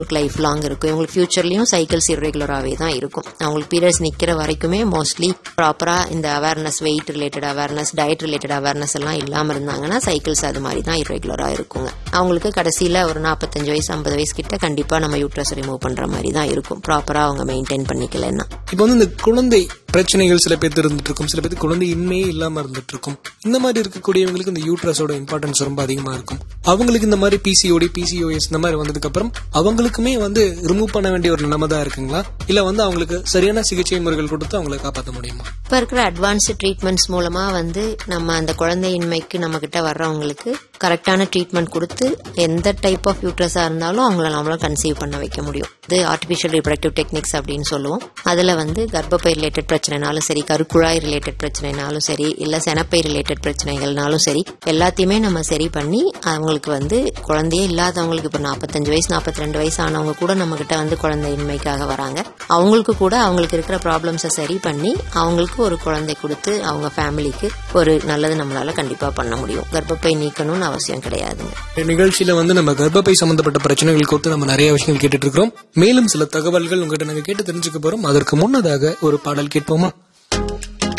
life long இருக்கும் இவங்களுக்கு ஃபியூச்சர்லயும் cycles இரெகுலராகவே தான் இருக்கும் அவங்களுக்கு பீரியட்ஸ் நிக்கிற வரைக்குமே மோஸ்ட்லி ப்ராப்பரா இந்த awareness weight related awareness diet related awareness எல்லாம் இல்லாம இருந்தாங்கன்னா சைக்கிள்ஸ் அது மாதிரி தான் இரெகுலரா இருக்குங்க அவங்களுக்கு கடைசியில ஒரு நாற்பத்தஞ்சு வயசு ஐம்பது வயசு கிட்ட கண்டிப்பா நம்ம யூட்ரஸ் ரிமூவ் பண்ற மாதிரி தான் இருக்கும் ப்ராப்பரா அவங்க மெயின்டைன் பண்ணிக்கலன்னா இப்போ வந்து இந்த குழந்தை பிரச்சனைகள் சில பேர் இருந்துட்டு இருக்கும் சில பேருக்கு குழந்தை இன்மையே இல்லாம இருந்துட்டு இருக்கும் இந்த மாதிரி இருக்கக்கூடியவங்களுக்கு இந்த யூட்ரஸோட இம்பார்ட்டன்ஸ் ரொம்ப அதிகமா இருக்கும் அவங்களுக்கு இந்த மாதிரி பிசிஓடி பிசிஓஎஸ் இந்த மாதிரி வந்ததுக்கு அப்புறம் அவங்களுக்குமே வந்து ரிமூவ் பண்ண வேண்டிய ஒரு நிலைமை தான் இருக்குங்களா இல்ல வந்து அவங்களுக்கு சரியான சிகிச்சை முறைகள் கொடுத்து அவங்களை காப்பாற்ற முடியுமா இப்ப இருக்கிற அட்வான்ஸ்டு ட்ரீட்மெண்ட்ஸ் மூலமா வந்து நம்ம அந்த குழந்தையின்மைக்கு நம்ம கிட்ட வர்றவங்களுக்கு கரெக்டான ட்ரீட்மெண்ட் கொடுத்து எந்த டைப் ஆஃப் யூட்ரஸா இருந்தாலும் அவங்கள நம்மளால கன்சீவ் பண்ண வைக்க முடியும் இது ஆர்டிஃபிஷியல் ரிப்ரடக்டிவ் டெக்னிக்ஸ் அப்படின்னு சொல்லுவோம் அதுல வந்து கர்ப்பப்பை ரிலேட்டட் பிரச்சனைனாலும் சரி கருக்குழாய் ரிலேட்டட் பிரச்சனைனாலும் சரி இல்ல செனப்பை ரிலேட்டட் பிரச்சனைகள்னாலும் சரி எல்லாத்தையுமே நம்ம சரி பண்ணி அவங்களுக்கு வந்து குழந்தையே இல்லாதவங்களுக்கு இப்ப நாற்பத்தஞ்சு வயசு நாற்பத்தி ரெண்டு வயசு ஆனவங்க கூட நம்ம கிட்ட வந்து குழந்தையின்மைக்காக வராங்க அவங்களுக்கு கூட அவங்களுக்கு இருக்கிற ப்ராப்ளம்ஸை சரி பண்ணி அவங்களுக்கு ஒரு குழந்தை கொடுத்து அவங்க ஃபேமிலிக்கு ஒரு நல்லது நம்மளால கண்டிப்பா பண்ண முடியும் கர்ப்பப்பை நீக்கணும்னு அவசியம் கிடையாதுங்க இந்த நிகழ்ச்சியில வந்து நம்ம கர்ப்பப்பை சம்பந்தப்பட்ட பிரச்சனைகள் குறித்து நம்ம நிறைய விஷயங்கள் கேட்டுட்டு இருக்கிறோம் மேலும் சில தகவல்கள் உங்ககிட்ட நாங்க கேட்டு தெரிஞ்சுக்க போறோம் அதற்கு முன்னதாக ஒரு பாடல் கேட்போமா